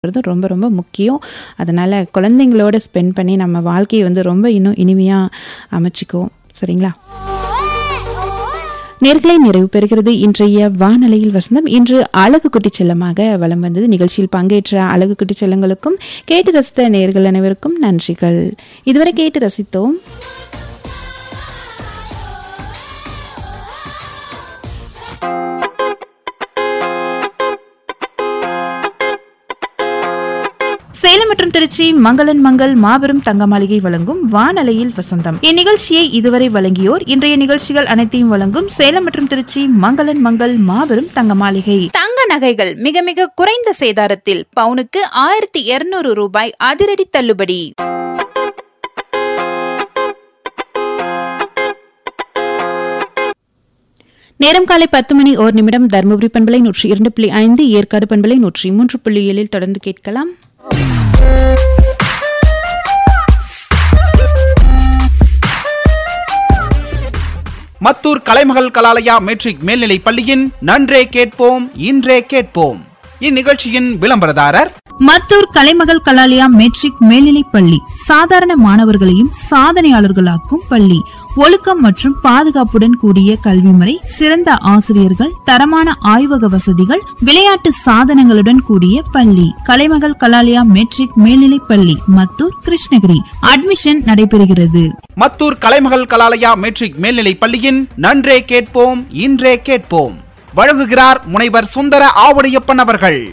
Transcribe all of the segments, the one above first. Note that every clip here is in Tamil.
றது ரொம்ப ரொம்ப முக்கியம் அதனால் குழந்தைங்களோட ஸ்பெண்ட் பண்ணி நம்ம வாழ்க்கையை வந்து ரொம்ப இன்னும் இனிமையாக அமைச்சிக்குவோம் சரிங்களா நேர்களை நிறைவு பெறுகிறது இன்றைய வானலையில் வசந்தம் இன்று அழகு குட்டி செல்லமாக வலம் வந்தது நிகழ்ச்சியில் பங்கேற்ற அழகு குட்டி செல்லங்களுக்கும் கேட்டு ரசித்த நேர்கள் அனைவருக்கும் நன்றிகள் இதுவரை கேட்டு ரசித்தோம் சேலம் மற்றும் திருச்சி மங்களன் மங்கள் மாபெரும் தங்க மாளிகை வழங்கும் வானலையில் வசந்தம் இந்நிகழ்ச்சியை இதுவரை வழங்கியோர் இன்றைய நிகழ்ச்சிகள் அனைத்தையும் வழங்கும் சேலம் மற்றும் திருச்சி மங்களன் மங்கள் மாபெரும் தங்க மாளிகை தங்க நகைகள் மிக மிக குறைந்த சேதாரத்தில் பவுனுக்கு ஆயிரத்தி இருநூறு ரூபாய் அதிரடி தள்ளுபடி நேரம் காலை பத்து மணி ஓர் நிமிடம் தருமபுரி பண்பலை நூற்றி இரண்டு புள்ளி ஐந்து ஏற்காடு பண்பலை நூற்றி மூன்று புள்ளி ஏழில் தொடர்ந்து கேட்கலாம் மத்தூர் கலைமகள் கலாலயா மெட்ரிக் மேல்நிலைப் பள்ளியின் நன்றே கேட்போம் இன்றே கேட்போம் இந்நிகழ்ச்சியின் விளம்பரதாரர் மத்தூர் கலைமகள் கலாலயா மெட்ரிக் மேல்நிலைப் பள்ளி சாதாரண மாணவர்களையும் சாதனையாளர்களாக்கும் பள்ளி ஒழுக்கம் மற்றும் பாதுகாப்புடன் கூடிய கல்வி முறை சிறந்த ஆசிரியர்கள் தரமான ஆய்வக வசதிகள் விளையாட்டு சாதனங்களுடன் கூடிய பள்ளி கலைமகள் கலாலயா மெட்ரிக் மேல்நிலைப் பள்ளி மத்தூர் கிருஷ்ணகிரி அட்மிஷன் நடைபெறுகிறது மத்தூர் கலைமகள் கலாலயா மெட்ரிக் மேல்நிலைப் பள்ளியின் நன்றே கேட்போம் இன்றே கேட்போம் வழங்குகிறார் முனைவர் சுந்தர ஆவுடையப்பன் அவர்கள்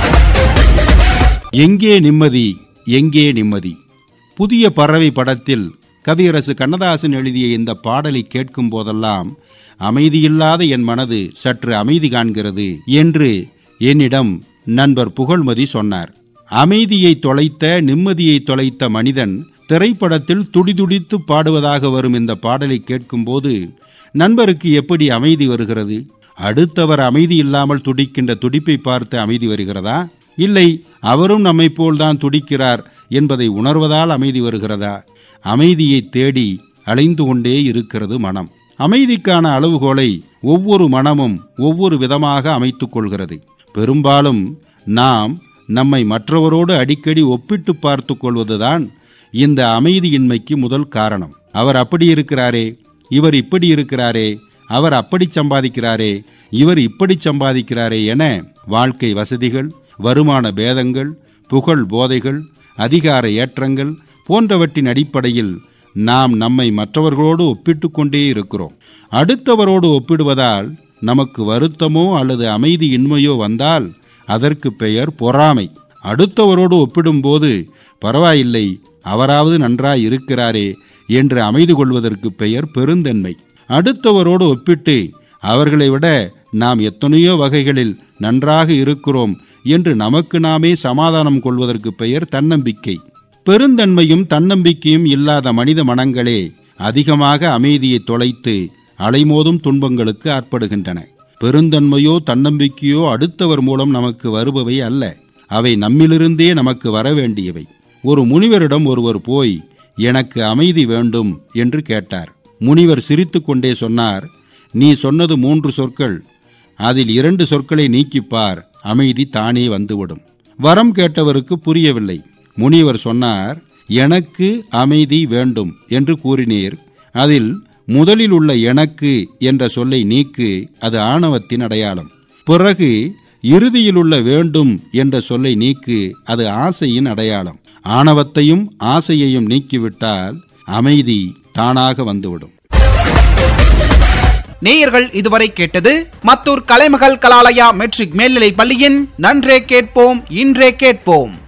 எங்கே நிம்மதி எங்கே நிம்மதி புதிய பறவை படத்தில் கவியரசு கண்ணதாசன் எழுதிய இந்த பாடலை கேட்கும் போதெல்லாம் அமைதியில்லாத என் மனது சற்று அமைதி காண்கிறது என்று என்னிடம் நண்பர் புகழ்மதி சொன்னார் அமைதியை தொலைத்த நிம்மதியை தொலைத்த மனிதன் திரைப்படத்தில் துடிதுடித்து பாடுவதாக வரும் இந்த பாடலை கேட்கும்போது நண்பருக்கு எப்படி அமைதி வருகிறது அடுத்தவர் அமைதி இல்லாமல் துடிக்கின்ற துடிப்பை பார்த்து அமைதி வருகிறதா இல்லை அவரும் நம்மைப் போல்தான் துடிக்கிறார் என்பதை உணர்வதால் அமைதி வருகிறதா அமைதியை தேடி அலைந்து கொண்டே இருக்கிறது மனம் அமைதிக்கான அளவுகோலை ஒவ்வொரு மனமும் ஒவ்வொரு விதமாக அமைத்துக் கொள்கிறது பெரும்பாலும் நாம் நம்மை மற்றவரோடு அடிக்கடி ஒப்பிட்டு பார்த்து கொள்வதுதான் இந்த அமைதியின்மைக்கு முதல் காரணம் அவர் அப்படி இருக்கிறாரே இவர் இப்படி இருக்கிறாரே அவர் அப்படி சம்பாதிக்கிறாரே இவர் இப்படி சம்பாதிக்கிறாரே என வாழ்க்கை வசதிகள் வருமான பேதங்கள் புகழ் போதைகள் அதிகார ஏற்றங்கள் போன்றவற்றின் அடிப்படையில் நாம் நம்மை மற்றவர்களோடு ஒப்பிட்டு கொண்டே இருக்கிறோம் அடுத்தவரோடு ஒப்பிடுவதால் நமக்கு வருத்தமோ அல்லது அமைதியின்மையோ வந்தால் அதற்கு பெயர் பொறாமை அடுத்தவரோடு ஒப்பிடும்போது பரவாயில்லை அவராவது நன்றாய் இருக்கிறாரே என்று அமைதி கொள்வதற்கு பெயர் பெருந்தன்மை அடுத்தவரோடு ஒப்பிட்டு அவர்களை விட நாம் எத்தனையோ வகைகளில் நன்றாக இருக்கிறோம் என்று நமக்கு நாமே சமாதானம் கொள்வதற்கு பெயர் தன்னம்பிக்கை பெருந்தன்மையும் தன்னம்பிக்கையும் இல்லாத மனித மனங்களே அதிகமாக அமைதியை தொலைத்து அலைமோதும் துன்பங்களுக்கு ஆட்படுகின்றன பெருந்தன்மையோ தன்னம்பிக்கையோ அடுத்தவர் மூலம் நமக்கு வருபவை அல்ல அவை நம்மிலிருந்தே நமக்கு வர வேண்டியவை ஒரு முனிவரிடம் ஒருவர் போய் எனக்கு அமைதி வேண்டும் என்று கேட்டார் முனிவர் சிரித்துக்கொண்டே சொன்னார் நீ சொன்னது மூன்று சொற்கள் அதில் இரண்டு சொற்களை நீக்கிப்பார் அமைதி தானே வந்துவிடும் வரம் கேட்டவருக்கு புரியவில்லை முனிவர் சொன்னார் எனக்கு அமைதி வேண்டும் என்று கூறினீர் அதில் முதலில் உள்ள எனக்கு என்ற சொல்லை நீக்கு அது ஆணவத்தின் அடையாளம் பிறகு இறுதியில் உள்ள வேண்டும் என்ற சொல்லை நீக்கு அது ஆசையின் அடையாளம் ஆணவத்தையும் ஆசையையும் நீக்கிவிட்டால் அமைதி தானாக வந்துவிடும் நேயர்கள் இதுவரை கேட்டது மத்தூர் கலைமகள் கலாலயா மெட்ரிக் மேல்நிலைப் பள்ளியின் நன்றே கேட்போம் இன்றே கேட்போம்